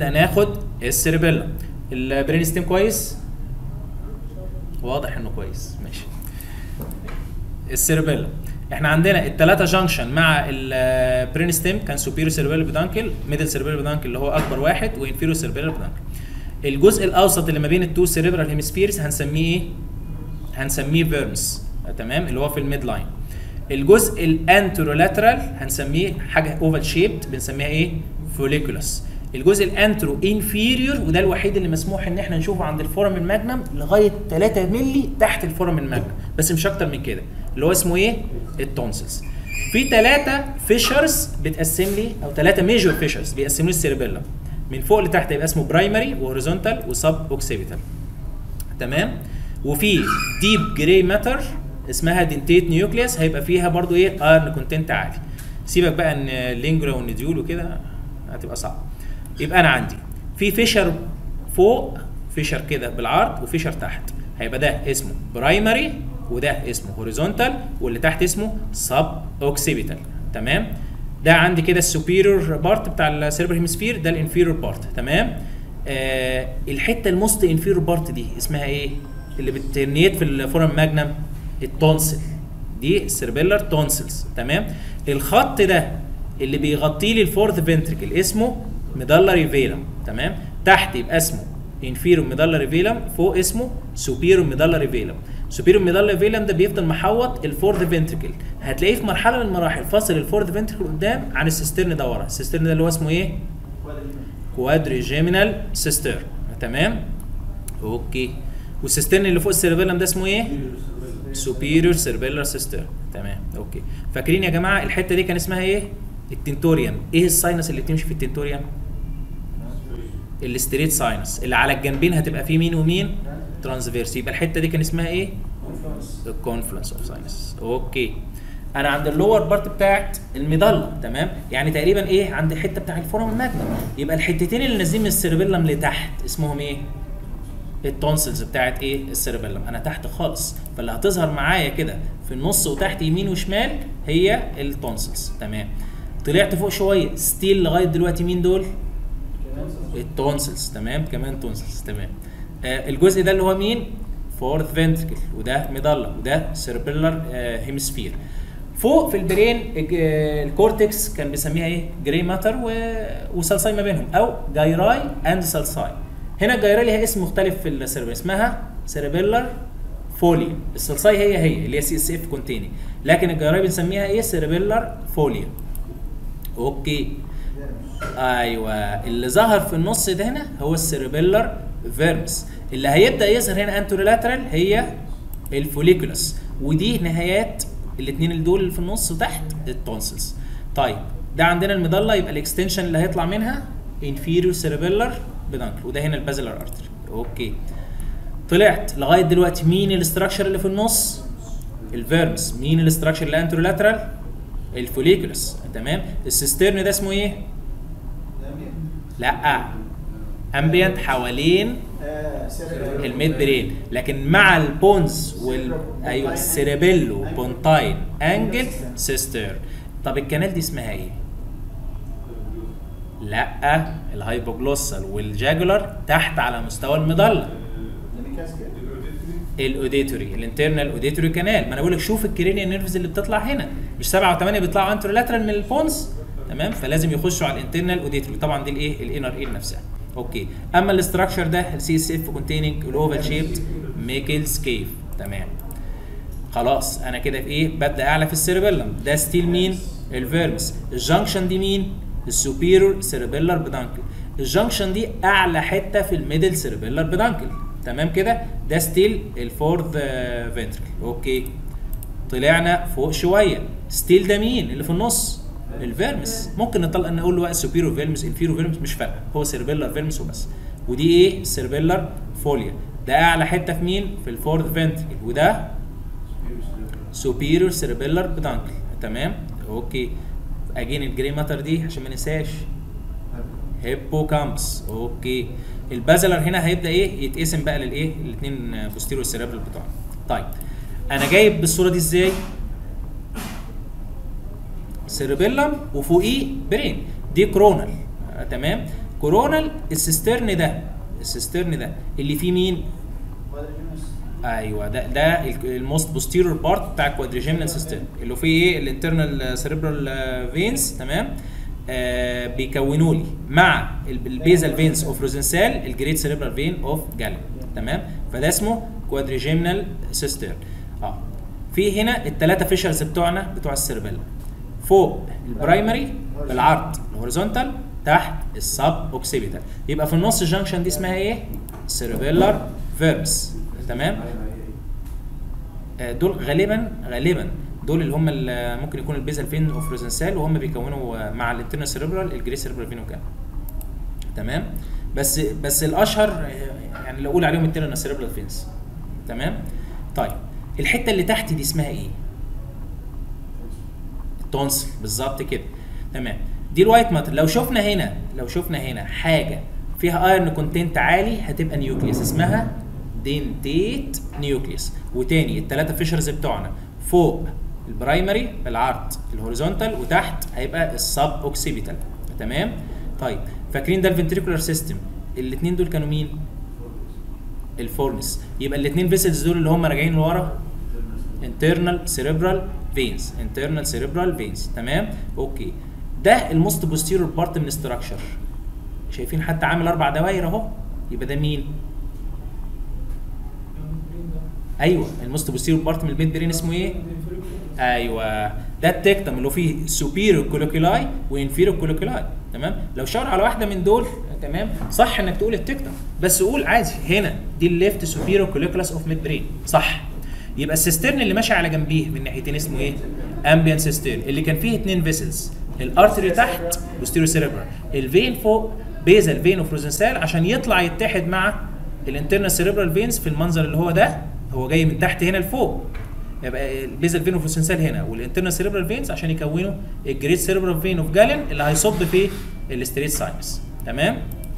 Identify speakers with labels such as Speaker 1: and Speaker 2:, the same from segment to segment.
Speaker 1: ناخد السيربيلا البرين ستيم كويس واضح انه كويس ماشي السيربيلا احنا عندنا الثلاثه جانكشن مع البرين ستيم كان سوبيريور سيربيلر بدانكل ميدل سيربيلر بدانكل اللي هو اكبر واحد وانفيريور سيربيلر بدانكل الجزء الاوسط اللي ما بين التو سيريبرال هيمسفيرز هنسميه ايه هنسميه فيرمس تمام اللي هو في الميد لاين الجزء الانترولاترال هنسميه حاجه اوفال شيبد بنسميها ايه فوليكولس الجزء الانترو انفيريور وده الوحيد اللي مسموح ان احنا نشوفه عند الفورم الماجنم لغايه 3 مللي تحت الفورم الماجنم بس مش اكتر من كده اللي هو اسمه ايه التونسلز في ثلاثه فيشرز بتقسم لي او ثلاثه ميجور فيشرز بيقسموا لي السيربيلا من فوق لتحت يبقى اسمه برايمري وهوريزونتال وسب اوكسيبيتال تمام وفي ديب جراي ماتر اسمها دنتيت نيوكليوس هيبقى فيها برضو ايه ايرن كونتنت عالي سيبك بقى ان اللينجرا والنديول وكده هتبقى صعبه يبقى انا عندي في فيشر فوق فيشر كده بالعرض وفيشر تحت هيبقى ده اسمه برايمري وده اسمه هوريزونتال واللي تحت اسمه سب اوكسيبيتال تمام ده عندي كده السوبيريور بارت بتاع السيربر هيمسفير ده الانفيريور بارت تمام آه الحته الموست انفيريور بارت دي اسمها ايه اللي بترنيت في الفورم ماجنم التونسل دي السيربيلر تونسلز تمام الخط ده اللي بيغطي لي الفورث فنتريكل اسمه ميدالري فيلم تمام تحت يبقى اسمه انفيرو ميدالري فيلم فوق اسمه سوبيرو ميدالري فيلم سوبيرو ميدالري فيلم ده بيفضل محوط الفورث فنتريكل هتلاقيه في مرحله من المراحل فاصل الفورث فنتريكل قدام عن السيسترن ده ورا السيسترن ده اللي هو اسمه ايه كوادريجيمينال سيستر تمام اوكي والسيسترن اللي فوق السيربيلم ده اسمه ايه سوبيريور سيربيلر سيستر تمام اوكي فاكرين يا جماعه الحته دي كان اسمها ايه التنتوريوم ايه الساينس اللي بتمشي في التنتوريوم الستريت ساينس اللي على الجنبين هتبقى فيه مين ومين ترانسفيرس يبقى الحته دي كان اسمها ايه الكونفلنس اوف ساينس اوكي انا عند اللور بارت بتاعت الميدالة تمام يعني تقريبا ايه عند الحته بتاع الفورم الماجنم يبقى الحتتين اللي نازلين من السيربيلم لتحت اسمهم ايه التونسلز بتاعت ايه السيربيلم انا تحت خالص فاللي هتظهر معايا كده في النص وتحت يمين وشمال هي التونسلز تمام طلعت فوق شويه ستيل لغايه دلوقتي مين دول التونسلز تمام كمان تونسلز تمام آه الجزء ده اللي هو مين فورث فنتركل وده ميدالا وده سيربيلر آه هيمسفير فوق في البرين الكورتكس كان بيسميها ايه جراي ماتر وسلساي ما بينهم او جايراي اند سلساي هنا الجايراي ليها اسم مختلف في السيربيلر اسمها سيربيلر فوليا السلساي هي هي اللي هي سي اس اف كونتيننج لكن الجايراي بنسميها ايه سيربيلر فوليا اوكي ايوه اللي ظهر في النص ده هنا هو السيربيلر فيرمس اللي هيبدا يظهر هنا انترولاترال هي الفوليكولس ودي نهايات الاثنين اللي دول اللي في النص وتحت التونسلز طيب ده عندنا المضله يبقى الاكستنشن اللي هيطلع منها انفيريور سيربيلر بدانكل وده هنا البازلر ارتري اوكي طلعت لغايه دلوقتي مين الاستراكشر اللي في النص الفيرمس مين الاستراكشر اللي انترولاترال الفوليكولس تمام السيسترن ده اسمه ايه لا امبيانت حوالين الميد برين لكن مع البونز وال ايوه السيربيلو بونتاين انجل سيستر طب الكنال دي اسمها ايه؟ لا الهايبوجلوسال والجاجولار تحت على مستوى المظله الاوديتوري الانترنال اوديتوري كانال ما انا بقول لك شوف الكرينيال نيرفز اللي بتطلع هنا مش سبعه وثمانيه بيطلعوا انترولاترال من البونز تمام فلازم يخشوا على الانترنال اوديتوري طبعا دي الايه الانر اير نفسها اوكي اما الاستراكشر ده السي اس اف كونتيننج الاوفال شيبد ميكلز كيف تمام خلاص انا كده في ايه ببدا اعلى في السيربيلم ده ستيل مين الفيرمس الجنكشن دي مين السوبيرور سيربيلر بدانكل الجنكشن دي اعلى حته في الميدل سيربيلر بدانكل تمام كده ده ستيل الفورث فنتركل اوكي طلعنا فوق شويه ستيل ده مين اللي في النص الفيرمس ممكن نطلق نقول له بقى سوبيرو فيرمس انفيرو فيرمس مش فارقه هو سيربيلر فيرمس وبس ودي ايه سيربيلر فوليا ده اعلى حته في مين في الفورث فنتركل وده سوبيريور سيربيلر بدانكل تمام اوكي اجين الجري ماتر دي عشان ما ننساش هيبو كامبس اوكي البازلر هنا هيبدا ايه يتقسم بقى للايه الاثنين بوستيريور سيربرال بتوعنا طيب انا جايب بالصوره دي ازاي سيربيلم وفوقيه برين دي كرونال آه تمام كورونال السيسترن ده السيسترن ده اللي فيه مين ايوه ده ده الموست بوستيرور بارت بتاع الكوادريجيمنال سيستم اللي فيه ايه الانترنال سيريبرال فينز تمام آه بيكونوا لي مع البيزال فينز اوف روزنسال الجريت سيريبرال فين اوف جالين تمام فده اسمه كوادريجيمنال سيستم اه في هنا الثلاثه فيشرز بتوعنا بتوع السيربيلا فوق البرايمري بالعرض الهوريزونتال تحت السب اوكسيبيتال يبقى في النص الجنكشن دي اسمها ايه؟ سيربيلار فيربس تمام؟ آه، دول غالبا غالبا دول اللي هم اللي ممكن يكون البيزال فين اوف روزنسال وهم بيكونوا آه، مع الانترنال سيربرال الجري سيربرال فين وكان تمام بس بس الاشهر آه، يعني اللي اقول عليهم الانترنال سيربرال فينز تمام طيب الحته اللي تحت دي اسمها ايه التونسل بالظبط كده تمام دي الوايت ماتر لو شفنا هنا لو شفنا هنا حاجه فيها ايرن كونتنت عالي هتبقى نيوكليوس اسمها دينتيت نيوكليوس وتاني الثلاثه فيشرز بتوعنا فوق البرايمري بالعرض الهوريزونتال وتحت هيبقى السب اوكسيبيتال تمام طيب فاكرين ده الفنتريكولار سيستم الاثنين دول كانوا مين الفورنس يبقى الاثنين فيسلز دول اللي هم راجعين لورا internal cerebral veins internal cerebral veins تمام اوكي ده الموست بوستيرور بارت من الستراكشر شايفين حتى عامل اربع دواير اهو يبقى ده مين ايوه الموست بوستيرور بارت من الميد برين اسمه ايه ايوه ده التكتم اللي هو فيه سوبيريور كولوكيلاي وانفيريور كولوكيلاي تمام لو شاور على واحده من دول تمام صح انك تقول التكتم بس قول عادي هنا دي الليفت سوبيريور كولوكيلاس اوف ميد برين صح يبقى السيسترن اللي ماشي على جنبيه من ناحيتين اسمه ايه امبيان سيسترن اللي كان فيه اثنين فيسلز الارتري تحت بوستيريور سيريبرال الفين فوق بيزل فين اوف روزنسال عشان يطلع يتحد مع الانترنال سيريبرال فينز في المنظر اللي هو ده هو جاي من تحت هنا لفوق يبقى البيزل فين اوف روزنسال هنا والانترنال سيريبرال فينز عشان يكونوا الجريت سيريبرال فين اوف جالين اللي هيصب في الاستريت ساينس تمام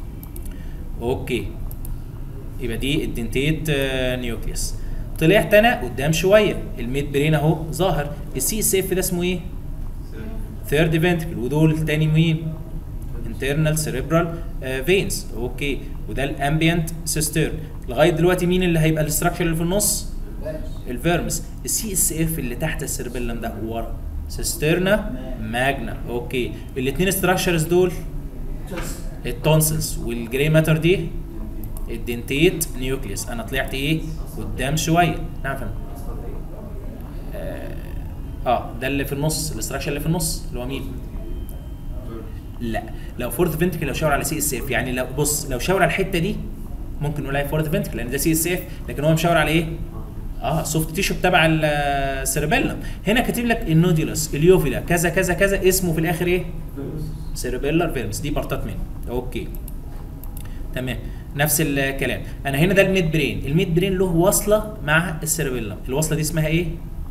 Speaker 1: اوكي يبقى دي الدنتيت آه، نيوكليوس طلعت انا قدام شويه الميد برين اهو ظاهر السي اس اف ده اسمه ايه؟ ثيرد فنتكل ودول تاني مين؟ انترنال سيريبرال فينز اوكي وده الامبيانت سيسترن لغايه دلوقتي مين اللي هيبقى الاستراكشر اللي في النص؟ الفيرمس السي اس اف اللي تحت السيربيلم ده ورا سيسترنا ماجنا اوكي الاثنين استراكشرز دول التونسلز والجري ماتر دي الدنتيت نيوكليوس انا طلعت ايه قدام شويه نعم فندم آه, اه ده اللي في النص الاستراكشر اللي في النص اللي هو مين لا لو فورث فنتكل لو شاور على سي اس اف يعني لو بص لو شاور على الحته دي ممكن نقول عليها فورث فنتكل لان ده سي اس اف لكن هو مشاور على ايه اه سوفت تيشو تبع السيربيلم هنا كاتب لك النوديولس اليوفيلا كذا كذا كذا اسمه في الاخر ايه سيربيلر فيرمس دي بارتات منه اوكي تمام نفس الكلام انا هنا ده الميد برين الميد برين له وصله مع السيربيلم الوصله دي اسمها ايه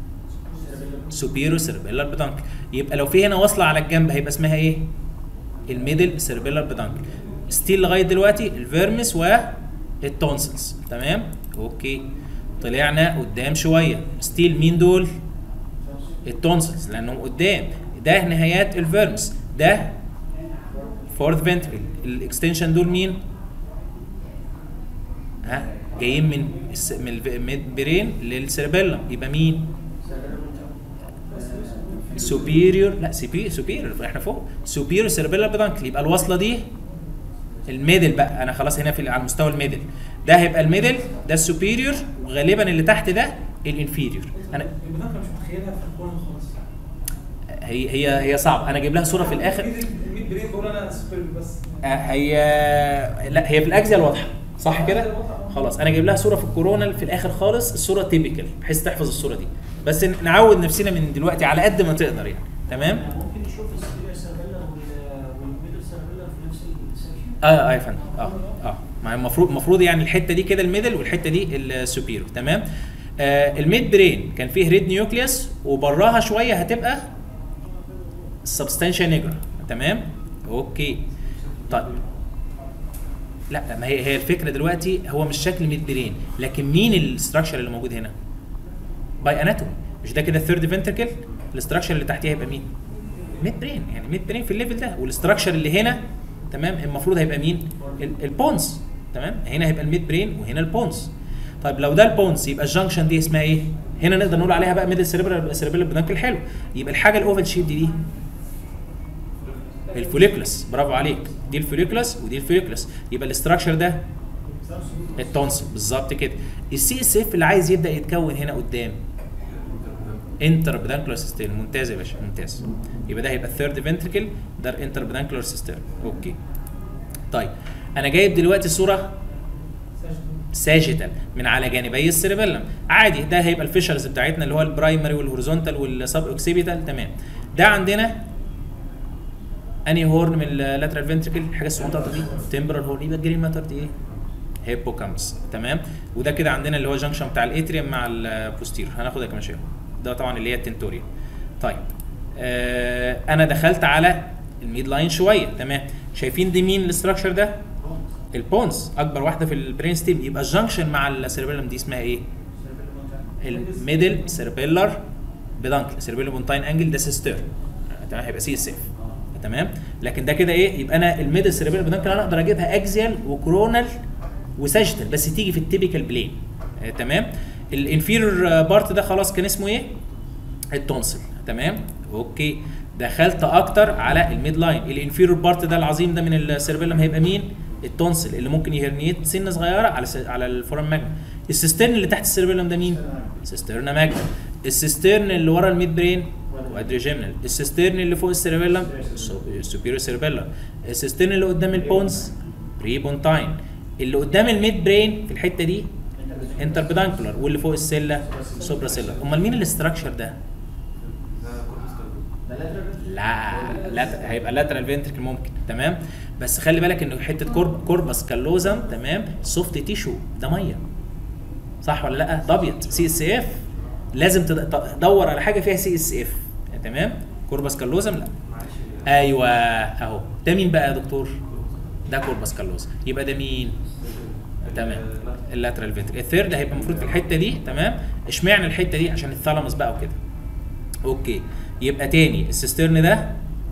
Speaker 1: سوبيرو سيربيلر بدانك يبقى لو في هنا وصله على الجنب هيبقى اسمها ايه الميدل سيربيلر بدانك ستيل لغايه دلوقتي الفيرمس والتونسلز تمام اوكي طلعنا قدام شويه ستيل مين دول التونسلز لانهم قدام ده نهايات الفيرمس ده فورث فنتريكل الاكستنشن دول مين ها جايين من الس... من البرين للسيربيلم يبقى مين سوبيريور لا سوبيريور احنا فوق سوبيريور سيربيلر بدانكل يبقى الوصله دي الميدل بقى انا خلاص هنا في على مستوى الميدل ده هيبقى الميدل ده السوبيريور وغالبا اللي تحت ده الانفيريور انا
Speaker 2: البدانكة مش متخيلها في الكون خالص
Speaker 1: هي هي هي صعب انا اجيب لها صوره في الاخر
Speaker 2: الميد برين بقول انا سوبر بس
Speaker 1: آه، هي لا هي في الاجزاء الواضحه صح كده خلاص انا جايب لها صوره في الكورونا في الاخر خالص الصوره تيبيكال بحيث تحفظ الصوره دي بس ن- نعود نفسنا من دلوقتي على قد ما تقدر يعني تمام
Speaker 3: ممكن نشوف السبيل سيربيلا والميدل سيربيلا في نفس السيكشن
Speaker 1: اه اه يا فندم اه اه ما المفروض المفروض يعني الحته دي كده الميدل والحته دي السوبيرو تمام آه الميد برين كان فيه ريد نيوكليوس وبراها شويه هتبقى سبستانشيا نيجرا تمام اوكي طيب لا ما هي هي الفكره دلوقتي هو مش شكل ميد برين لكن مين الاستراكشر اللي موجود هنا باي اناتومي مش ده كده الثيرد فنتركل الاستراكشر اللي تحتيها هيبقى مين ميد برين يعني ميد برين في الليفل ده والاستراكشر اللي هنا تمام المفروض هيبقى مين ال- البونز تمام هنا هيبقى الميد برين وهنا البونز طيب لو ده البونز يبقى الجنكشن دي اسمها ايه هنا نقدر نقول عليها بقى ميدل سيربرال سيربرال بدانكل حلو يبقى الحاجه الاوفال شيب دي دي الفوليكولس برافو عليك دي الفوليكولس ودي الفوليكولس يبقى الاستراكشر ده التونسل بالظبط كده السي اس اف اللي عايز يبدا يتكون هنا قدام انتر بدانكولار سيستم ممتاز يا باشا ممتاز يبقى ده هيبقى الثيرد فنتركل ده الانتر بدانكولار سيستم اوكي طيب انا جايب دلوقتي صوره ساجيتال من على جانبي السيربيلم عادي ده هيبقى الفيشرز بتاعتنا اللي هو البرايمري والهوريزونتال والسب اوكسيبيتال تمام ده عندنا اني هورن من اللاترال فنتركل الحاجه الصغنطه دي تمبرال هورن يبقى الجرين ماتر دي ايه هيبوكامبس تمام وده كده عندنا اللي هو جنكشن بتاع الاتريوم مع البوستير هناخدها كمان شويه ده طبعا اللي هي التنتوريا طيب آه انا دخلت على الميد لاين شويه تمام شايفين دي مين الاستراكشر ده البونز اكبر واحده في البرين ستيم يبقى الجنكشن مع السيربيلم دي اسمها ايه الميدل سيربيلر بدانكل سيربيلو بونتاين انجل ده سيستر تمام هيبقى سي اس اف تمام لكن ده كده ايه يبقى انا الميدل سيربيلر بدانكل انا اقدر اجيبها اكزيال وكرونال وساجيتال بس تيجي في التيبيكال بلين آه تمام الانفيرور بارت ده خلاص كان اسمه ايه التونسل تمام اوكي دخلت اكتر على الميد لاين الانفيرور بارت ده العظيم ده من السيربيلم هيبقى مين التونسل اللي ممكن يهرنيت سنه صغيره على س... على الفورم ماجنا السيسترن اللي تحت السيربيلم ده مين سيسترنا ماجنا السيسترن اللي ورا الميد برين كوادريجيمنال السيسترن اللي فوق السيربيلم سوبيريور سيربيلم السيسترن اللي قدام البونز بري بونتاين اللي قدام الميد برين في الحته دي انتر بدانكولار واللي فوق السله سوبرا سيلر امال مين الاستراكشر ده لا لا هيبقى لاترال فنتركل ممكن تمام بس خلي بالك انه حته كورب كوربس كالوزم تمام سوفت تيشو ده ميه صح ولا لا ده ابيض سي اس اف لازم تدور على حاجه فيها سي اس اف تمام كوربس كالوزم لا ايوه اهو ده مين بقى يا دكتور ده كوربس كالوزم يبقى ده مين تمام اللاترال فنتركل الثيرد هيبقى المفروض في الحته دي تمام اشمعنى الحته دي عشان الثالاموس بقى وكده اوكي يبقى تاني السيسترن ده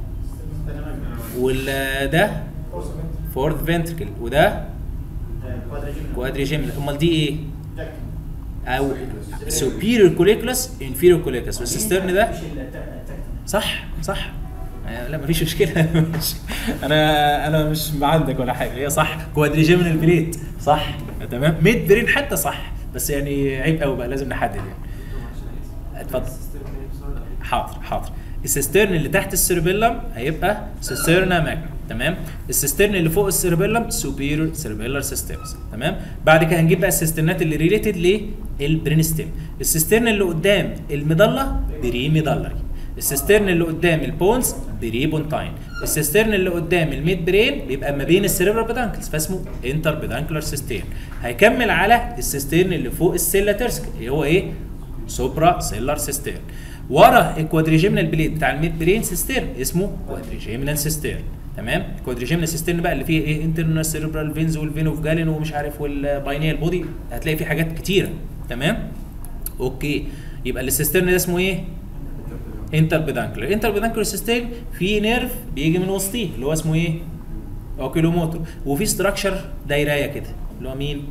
Speaker 1: وده فورث فنتركل وده كوادريجيمنال امال دي ايه؟ او سوبيريور كوليكولاس انفيريور كوليكولاس والسيسترن ده صح صح لا مفيش مشكله انا انا مش عندك ولا حاجه هي صح كوادريجيمنال بليت صح تمام ميد برين حتى صح بس يعني عيب قوي بقى لازم نحدد يعني اتفضل حاضر حاضر السيسترن اللي تحت السيربيلم هيبقى سيسترنا ماجنا تمام السيسترن اللي فوق السيربيلم سوبيريور سيربيلر سيستمز تمام بعد كده هنجيب بقى السيسترنات اللي ريليتد للبرينستيم السيسترن اللي قدام المضله بري ميدلري السيسترن اللي قدام البونز بري بونتاين السيسترن اللي قدام الميد برين بيبقى ما بين السيربرال بدانكلز فاسمه انتر بدانكلر سيسترن هيكمل على السيسترن اللي فوق السيلا تيرسك اللي هو ايه سوبرا سيلر سيسترن ورا الكوادريجيمنال بليد بتاع الميد برين سيسترن اسمه كوادريجيمنال سيسترن تمام الكوادريجيمنال سيسترن بقى اللي فيه ايه انترنال سيربرال فينز والفين اوف جالين ومش عارف والباينيال بودي هتلاقي فيه حاجات كتيره تمام اوكي يبقى السيسترن ده اسمه ايه انتر بدانكلر انتر بدانكلر سيسترن فيه نيرف بيجي من وسطيه اللي هو اسمه ايه اوكيلوموتور وفي ستراكشر دايرايه كده اللي هو مين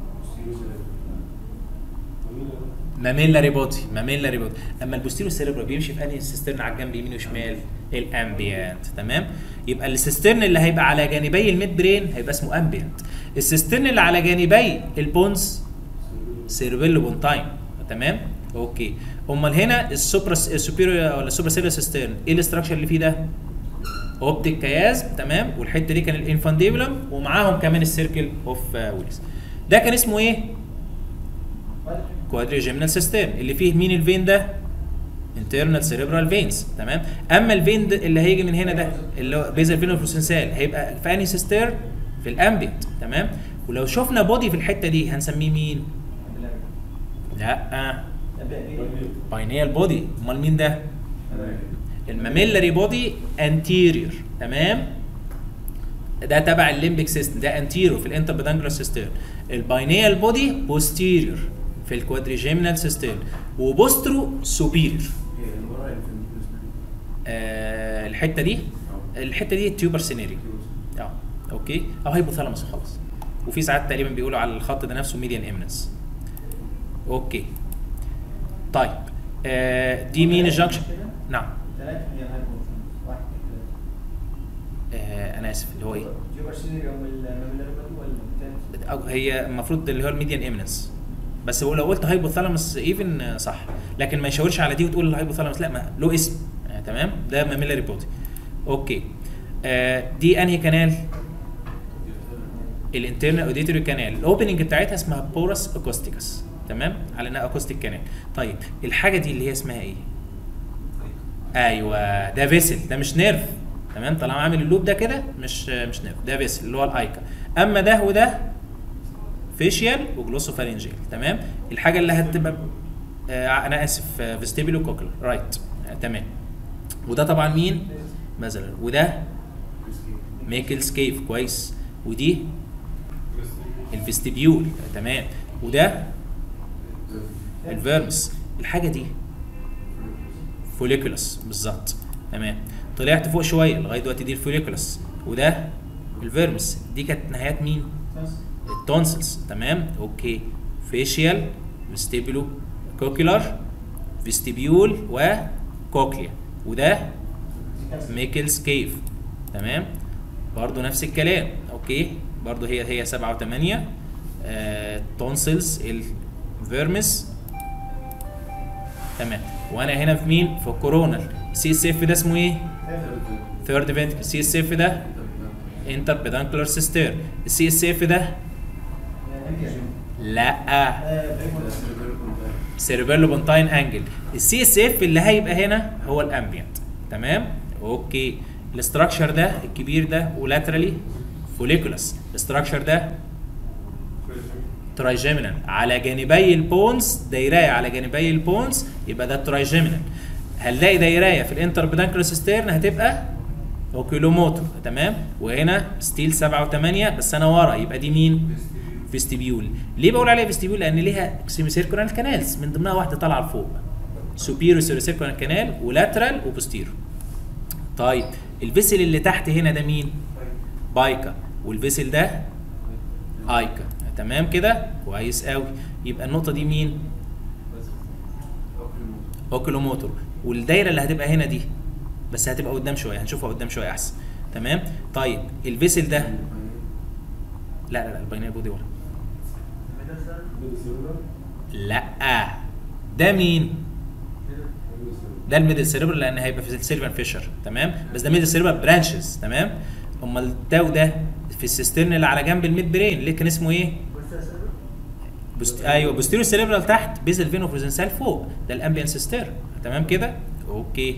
Speaker 1: ماميلاري بودي ماميلاري بودي اما البوستيريو سيريبرال بيمشي في انهي سيسترن على الجنب يمين وشمال الامبيانت تمام يبقى السيسترن اللي هيبقى على جانبي الميد برين هيبقى اسمه امبيانت السيسترن اللي على جانبي البونز سيربيلو بونتاين تمام اوكي امال هنا السوبرا السوبيريور ولا السوبرا سيريا سيسترن ايه الاستراكشر اللي فيه ده اوبتيك كياز تمام والحته دي كان الانفانديبولم ومعاهم كمان السيركل اوف ويلز ده كان اسمه ايه كوادريجيمنال سيستم اللي فيه مين الفين ده انترنال سيريبرال فينز تمام اما الفين اللي هيجي من هنا ده اللي هو بيزل فين اوفروسنسال هيبقى في انهي سيستر في الامبيت تمام ولو شفنا بودي في الحته دي هنسميه مين لا باينيال بودي امال مين ده الماميلاري بودي انتيريور تمام ده تبع الليمبيك سيستم ده انتيريور في الانتر بدانجلر سيستم الباينيال بودي بوستيريور في الكوادريجيمنال سيستم وبوسترو سوبيريور آه الحته دي الحته دي التيوبر سينيري اه اوكي او هايبوثالاموس خلاص وفي ساعات تقريبا بيقولوا على الخط ده نفسه ميديان ايمنس اوكي طيب آه دي مين الجنكشن نعم
Speaker 4: ثلاثة هي الهايبوثالاموس واحد
Speaker 1: آه انا اسف اللي هو ايه
Speaker 4: جيبر سينيور يوم الماميلاري ولا الثالث؟
Speaker 1: أو هي المفروض اللي هو الميديان ايمنس بس هو لو قلت هايبوثالاموس ايفن آه، صح لكن ما يشاورش على دي وتقول الهايبوثالاموس لا ما له اسم آه تمام ده ماميلاري بودي اوكي آه دي انهي كانال الانترنال اوديتوري كانال الاوبننج بتاعتها اسمها بورس اكوستيكس تمام على انها اكوستيك كانال طيب الحاجه دي اللي هي اسمها ايه ايوه ده فيسل ده مش نيرف تمام طالما عامل اللوب ده كده مش مش نيرف ده فيسل اللي هو الايكا اما ده وده فيشيال وجلوسوفارينجيال تمام الحاجه اللي هتبقى آه انا اسف فيستيبيلو كوكلر رايت آه تمام وده طبعا مين مثلا وده ميكلز كيف كويس ودي الفيستيبيول تمام وده الفيرمس الحاجه دي فوليكولس بالظبط تمام طلعت فوق شويه لغايه دلوقتي دي الفوليكولس وده الفيرمس دي كانت نهايات مين التونسلز تمام اوكي فيشيال فيستيبولو كوكيولار فيستيبيول وكوكليا وده ميكلز كيف تمام برضو نفس الكلام اوكي برضو هي هي سبعة وثمانية آه تونسلز الفيرمس تمام وانا هنا في مين في الكورونال سي اس اف ده اسمه ايه ثيرد فينتكل سي اس اف ده انتر بيدانكولار سيستير السي اس اف ده لا سيربيلو بونتاين انجل السي اس اف اللي هيبقى هنا هو الامبيانت تمام اوكي الاستراكشر ده الكبير ده ولاترالي فوليكولاس الاستراكشر ده ترايجيمينال على جانبي البونز دايرايه على جانبي البونز يبقى ده ترايجيمينال هنلاقي دايرايه في الانتر بيدانكولار سيستيرن هتبقى اوكيلوموتور تمام وهنا ستيل 7 و8 بس انا ورا يبقى دي مين فيستيبيول ليه بقول عليها فيستيبيول لان ليها سيمي سيركولار كانالز من ضمنها واحده طالعه لفوق سوبيرو سيركولار كانال ولاترال وبوستيرو طيب الفيسل اللي تحت هنا ده مين بايكا والفيسل ده ايكا تمام كده كويس قوي يبقى النقطه دي مين اوكيلوموتور والدايره اللي هتبقى هنا دي بس هتبقى قدام شويه هنشوفها قدام شويه احسن تمام طيب الفيسل ده لا لا لا الباينير بودي ورا لا ده مين ده الميدل سيريبرال لان هيبقى في السيلفان فيشر تمام بس ده ميدل سيريبرال برانشز تمام امال التاو ده في السيسترن اللي على جنب الميد برين ليه كان اسمه ايه بست... ايوه بوستيريو سيريبرال تحت بيزل فينو بروزنسال فوق ده الامبيان سيستر تمام كده اوكي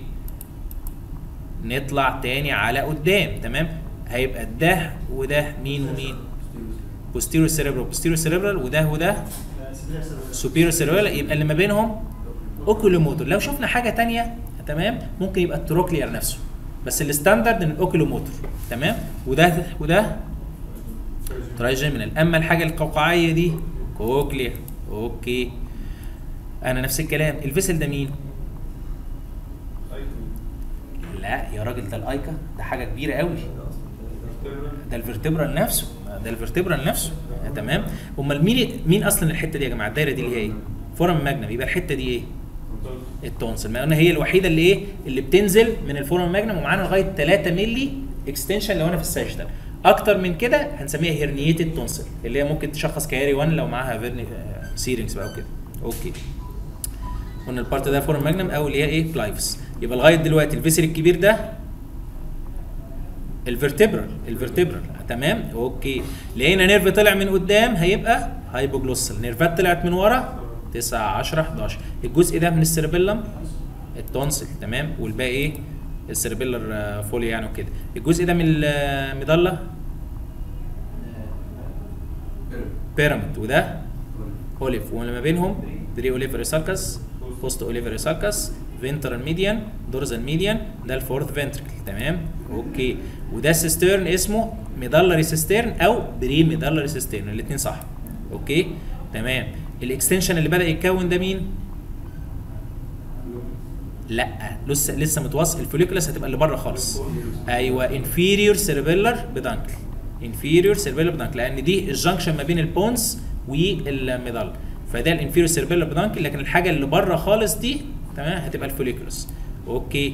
Speaker 1: نطلع تاني على قدام تمام هيبقى ده وده مين ومين بوستيريو سيريبرال بوستيريو سيريبرال وده وده سوبيريو سيريبرال يبقى اللي ما بينهم اوكيلوموتور لو شفنا حاجه تانية تمام ممكن يبقى التروكلير نفسه بس الستاندرد ان الاوكيلوموتور تمام وده وده ترايجيمينال اما الحاجه القوقعيه دي كوكليا اوكي انا نفس الكلام الفيسل ده مين لا يا راجل ده الايكا ده حاجه كبيره قوي ده الفرتبرال نفسه ده الفرتبرال نفسه تمام امال مين مين اصلا الحته دي يا جماعه الدايره دي اللي هي ايه فورم ماجنم يبقى الحته دي ايه التونسل ما قلنا هي الوحيده اللي ايه اللي بتنزل من الفورم ماجنم ومعانا لغايه 3 مللي اكستنشن لو انا في الساجيتال اكتر من كده هنسميها هيرنيتد تونسل اللي هي ممكن تشخص كياري 1 لو معاها فيرني سيرينجز بقى وكده اوكي قلنا البارت ده فورم ماجنم او اللي هي ايه بلايفس يبقى لغايه دلوقتي الفيسل الكبير ده الفرتبرال الفرتبرال تمام اوكي لقينا نيرف طلع من قدام هيبقى هايبوجلوسال نيرفات طلعت من ورا 9 10 11 الجزء ده من السيربيلم التونسل تمام والباقي ايه السيربيلر فولي يعني وكده الجزء ده من المضله بيراميد وده اوليف وما بينهم بري اوليفري سالكس بوست اوليفري سالكس فينترال ميديان دورزال ميديان ده الفورث فنتركل تمام اوكي وده سيسترن اسمه ميدالري سيسترن او بري ميدالري سيسترن الاثنين صح اوكي تمام الاكستنشن اللي بدا يتكون ده مين لا لسه لسه متوصل الفوليكولاس هتبقى اللي بره خالص ايوه انفيريور سيربيلر بدانكل انفيريور سيربيلر بدانكل لان دي الجنكشن ما بين البونز والميدال فده الانفيريور سيربيلر بدانكل لكن الحاجه اللي بره خالص دي تمام هتبقى الفوليكولوس اوكي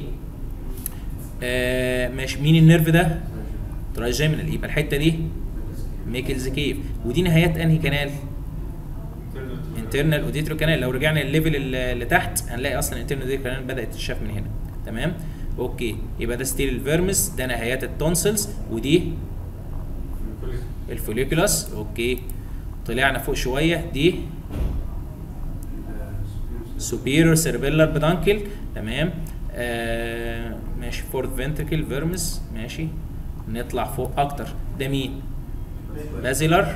Speaker 1: آه ماشي مين النيرف ده ترايجيمينال يبقى الحته دي ميكلز كيف ودي نهايات انهي كانال انترنال اوديترو كانال لو رجعنا الليفل اللي اللي تحت هنلاقي اصلا انترنال اوديترو كانال بدات تتشاف من هنا تمام اوكي يبقى ده ستيل الفيرمس ده نهايات التونسلز ودي الفوليكولاس اوكي طلعنا فوق شويه دي سوبيريور سيربيلر بدانكل تمام آه ماشي فورث فنتركل فيرمس ماشي نطلع فوق اكتر ده مين بازيلر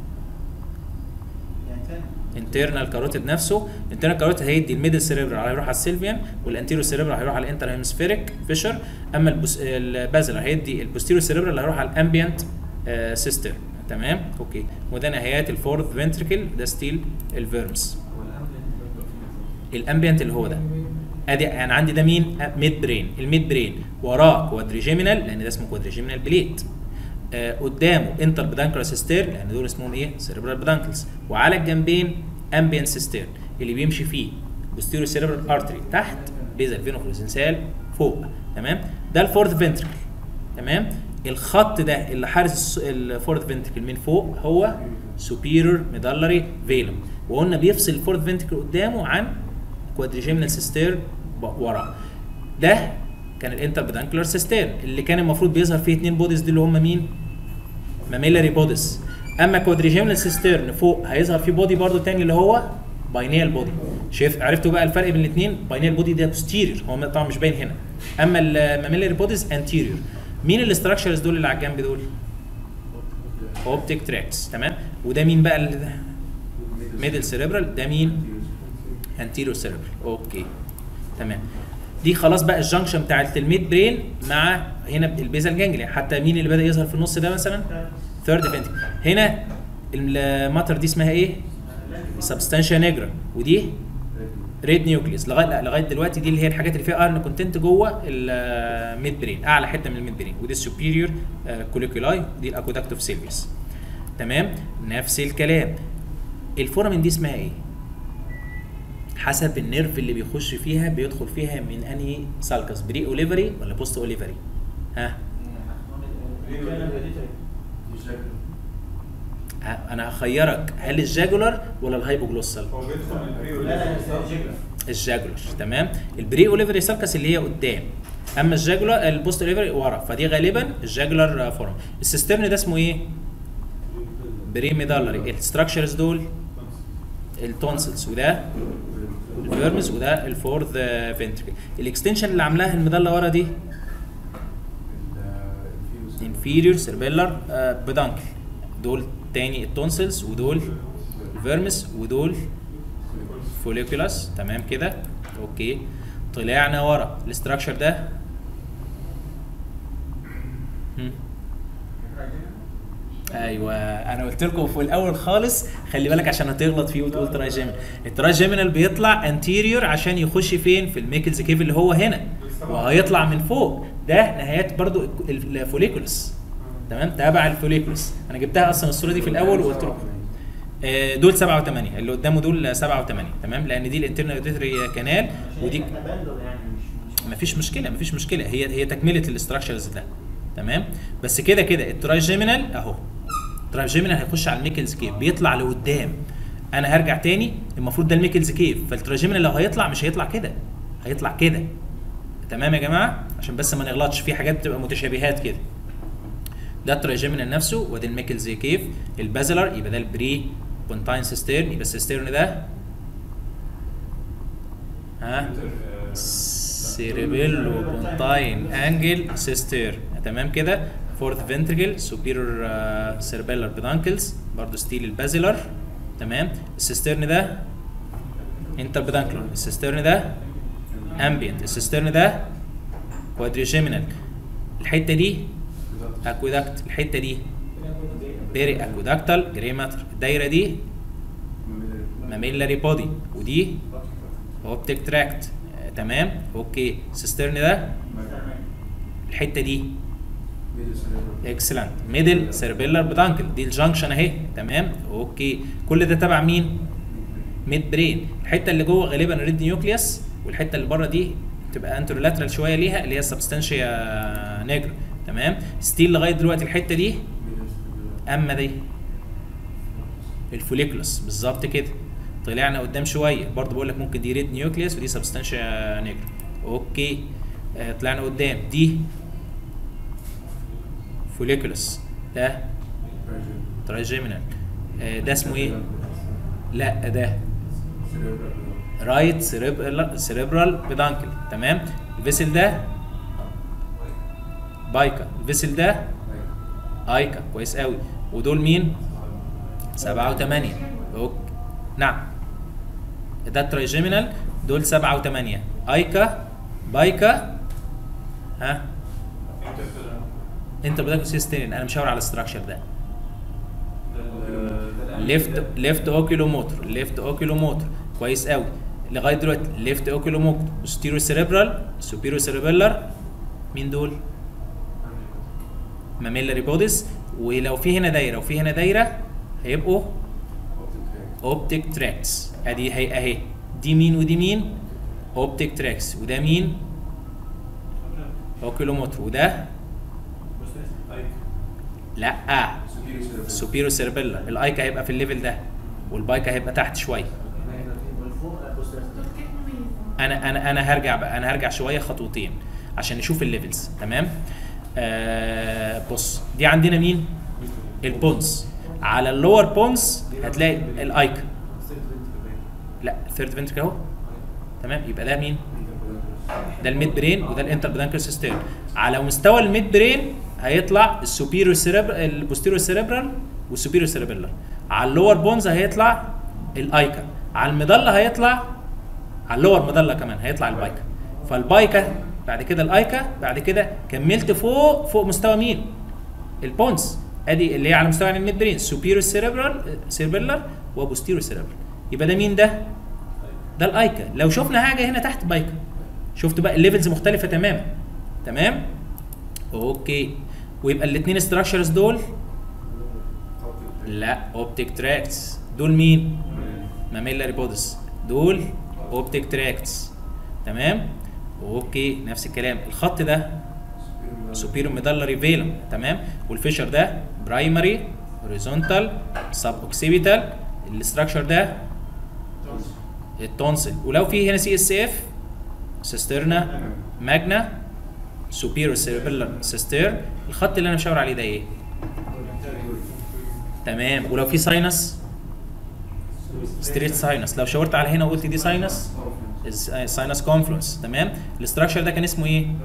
Speaker 4: يعني تاني
Speaker 1: انترنال كاروتيد نفسه انترنال كاروتيد هيدي الميدل سيريبرال هيروح على السيلفيان والانتيريور سيريبرال هيروح على الانتر هيمسفيريك فيشر اما البوس البازلر هيدي البوستيريور سيريبرال اللي هيروح على الامبيانت سيستم تمام اوكي وده نهايات الفورث فنتركل ده ستيل الفيرمس الامبيانت اللي هو ده ادي انا عندي ده مين ميد برين الميد برين وراه كوادريجيمينال لان ده اسمه كوادريجيمينال بليت آه قدامه انتر بدانكرا سيستير لان دول اسمهم ايه سيريبرال بدانكلز وعلى الجنبين امبيان سيستير اللي بيمشي فيه بوستيريو سيريبرال ارتري تحت بيزل فينوفلوزنسال فوق تمام ده الفورث فنتركل تمام الخط ده اللي حارس الفورث فنتركل من فوق هو سوبيريور ميدالري فيلم وقلنا بيفصل الفورث فنتركل قدامه عن كوادريجيمنال سيستير ورا ده كان الانتر بدانكلر سيستير اللي كان المفروض بيظهر فيه اثنين بوديز دي اللي هم مين؟ ماميلاري بوديز اما كوادريجيمنال سيستيرن فوق هيظهر فيه بودي برضو تاني اللي هو باينيال بودي شايف عرفتوا بقى الفرق بين الاثنين باينيال بودي ده بوستيريور هو طبعا مش باين هنا اما الماميلاري بوديز انتيريور مين الاستراكشرز دول اللي على الجنب دول؟ اوبتيك تراكس تمام وده مين بقى اللي ده؟ ميدل سيريبرال ده مين؟ انتيريور سيريبرال اوكي تمام دي خلاص بقى الجنكشن بتاعت الميد برين مع هنا البيزال جانجليا حتى مين اللي بدا يظهر في النص ده مثلا ثيرد فنتك هنا الماتر دي اسمها ايه سبستانشيا نيجرا ودي ريد نيوكليس لغايه لا لغايه دلوقتي دي اللي هي الحاجات اللي فيها ايرن كونتنت جوه الميد برين اعلى حته من الميد برين ودي السوبيريور كوليكولاي دي الاكوداكت اوف سيلفيس تمام نفس الكلام الفورامين دي اسمها ايه حسب النيرف اللي بيخش فيها بيدخل فيها من انهي سالكس بري اوليفري ولا بوست اوليفري ها ه- انا هخيرك هل الجاجولار ولا الهايبوجلوسال
Speaker 2: هو بيدخل من البري
Speaker 4: لا لا الجبلة
Speaker 1: الجاجولار تمام البري اوليفري سالكس اللي هي قدام اما الجاجولار البوست اوليفري ورا فدي غالبا الجاجولار فورم السيسترن ده اسمه ايه بري ميدالري الستراكشرز دول التونسلز وده الفيرمز وده الفورث فنتركل الاكستنشن اللي عاملاها المدله ورا دي inferior cerebellar بدانكل دول تاني التونسلز ودول الفيرمس ودول فوليكولاس تمام كده اوكي طلعنا ورا الاستراكشر ده هم. ايوه انا قلت لكم في الاول خالص خلي بالك عشان هتغلط فيه وتقول تراجيمينال التراجيمينال بيطلع انتيريور عشان يخش فين في الميكلز كيف اللي هو هنا وهيطلع من فوق ده نهايات برضو الفوليكولس تمام تابع الفوليكولس انا جبتها اصلا الصوره دي في الاول وقلت لكم آه، دول سبعة وثمانية اللي قدامه دول سبعة وثمانية تمام لان دي الانترنال اوديتري كانال ودي
Speaker 3: اباندون يعني مش مش
Speaker 1: مفيش مشكله مفيش مشكله هي هي تكمله الاستراكشرز ده تمام بس كده كده الترايجيمينال اهو الترايجيمينال هيخش على الميكلز كيف بيطلع لقدام انا هرجع تاني المفروض ده الميكلز كيف فالترايجيمينال لو هيطلع مش هيطلع كده هيطلع كده تمام يا جماعه عشان بس ما نغلطش في حاجات بتبقى متشابهات كده ده الترايجيمينال نفسه وده الميكلز كيف البازلر يبقى ده البري بونتاين سيستيرن يبقى السيستيرن ده ها سيريبيلو بونتاين انجل سيستير تمام كده فورث فنتريكل سوبيريور سيربيلر بدانكلز برضه ستيل البازيلر تمام السيسترن ده انتر بدانكلر السيسترن ده امبيانت السيسترن ده كوادريجيمينال الحته دي اكويدكت الحته دي بيري اكويدكتال جري ماتر الدايره دي ماميلاري بودي ودي اوبتيك تراكت تمام اوكي السيسترن ده الحته دي اكسلنت ميدل سيربيلر بدانكل دي الجنكشن اهي تمام اوكي كل ده تبع مين ميد برين الحته اللي جوه غالبا ريد نيوكليوس والحته اللي بره دي تبقى انترولاترال شويه ليها اللي هي سبستانشيا نيجر تمام ستيل لغايه دلوقتي الحته دي اما دي الفوليكولوس بالظبط كده طلعنا قدام شويه برضه بقول لك ممكن دي ريد نيوكليوس ودي سبستانشيا نيجر اوكي آه طلعنا قدام دي فوليكولوس ده ترايجيمينال آه ده اسمه ايه لا ده رايت سيريبرال بيدانكل تمام الفيسل ده بايكا الفيسل ده ايكا كويس قوي ودول مين سبعة وثمانية اوكي نعم ده الترايجيمينال دول سبعة وثمانية ايكا بايكا ها انت بدك سيستين انا مشاور على الاستراكشر ده ليفت ليفت اوكيلو موتور ليفت اوكيلو موتور كويس قوي لغايه دلوقتي ليفت اوكيلو موتور ستيرو سيريبرال سوبيرو سيريبيلر مين دول ماميلاري بوديز ولو في هنا دايره وفي هنا دايره هيبقوا اوبتيك تراكس ادي هي اهي دي مين ودي مين اوبتيك تراكس وده مين اوكيلو موتور وده لا سوبيرو سيربيلا الايكا هيبقى في الليفل ده والبايكا هيبقى تحت شويه انا انا انا هرجع بقى انا هرجع شويه خطوتين عشان نشوف الليفلز تمام آه بص دي عندنا مين البونز على اللور بونز هتلاقي الايكا لا ثيرد فنتركل اهو تمام يبقى ده مين ده الميد برين وده الانتر بدانكل سيستم على مستوى الميد برين هيطلع السوبيريور سيربر البوستيريور سيربرال والسوبيريور سيربيلر على اللور بونز هيطلع الايكا على المظله هيطلع على اللور مظله كمان هيطلع البايكا فالبايكا بعد كده الايكا بعد كده كملت فوق فوق مستوى مين البونز ادي اللي هي على مستوى الميد برين سوبيريور سيربرال سيربيلر وبوستيريور سيربرال يبقى ده مين ده ده الايكا لو شفنا حاجه هنا تحت بايكا شفت بقى الليفلز مختلفه تماما تمام اوكي ويبقى الاثنين ستراكشرز دول لا اوبتيك تراكتس دول مين ماميلاري بودس دول اوبتيك تراكتس تمام اوكي نفس الكلام الخط ده سوبيرو ميدالري فيلم تمام والفيشر ده برايمري هوريزونتال سب اوكسيبيتال الاستراكشر ده التونسل ولو في هنا سي اس اف سيسترنا ماجنا سوبيرو سيربيلر سيستير الخط اللي انا مشاور عليه ده ايه تمام ولو في ساينس ستريت ساينس لو شاورت على هنا وقلت دي ساينس ساينس كونفلونس تمام الاستراكشر ده كان اسمه ايه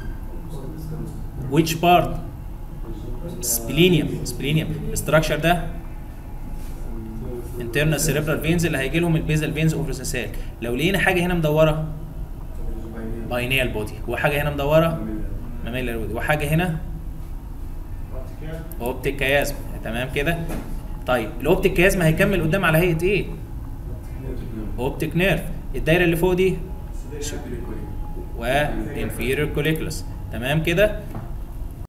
Speaker 1: which part سبلينيوم سبلينيوم الاستراكشر ده internal cerebral veins اللي هيجي لهم البيزال فينز اوف لو لقينا حاجه هنا مدوره باينيال بودي وحاجه هنا مدوره ماميلر بودي وحاجه هنا اوبتيك كيازم تمام كده طيب الاوبتيك كيازم هيكمل قدام على هيئه ايه اوبتيك نيرف الدايره اللي فوق دي وانفيريور كوليكولس تمام كده